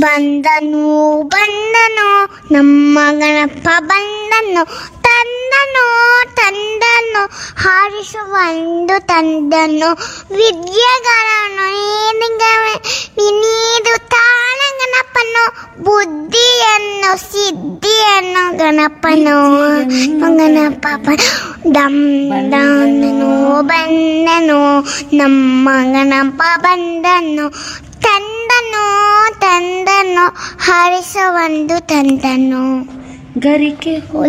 ಬಂದನು ಬಂದನು ನಮ್ಮ ಗಣಪ ಬಂದನು ತಂದನು ತಂದನು ಹಾರಿಸುವಂದು ತಂದನು ವಿದ್ಯೆಗಳನ್ನು ಏನಿಗವೆ ವಿನೀದು ತಾಣ ಗಣಪನು ಬುದ್ಧಿಯನ್ನು ಸಿದ್ಧಿಯನ್ನು ಗಣಪನು ಗಣಪ ದಮ್ ದಾನನು ಬಂದನು ನಮ್ಮ ಗಣಪ ಬಂದನು ತಂದನು ತಂದನು ಹಾರಿಸುವಂದು ತಂದನು ಗರಿಕೆ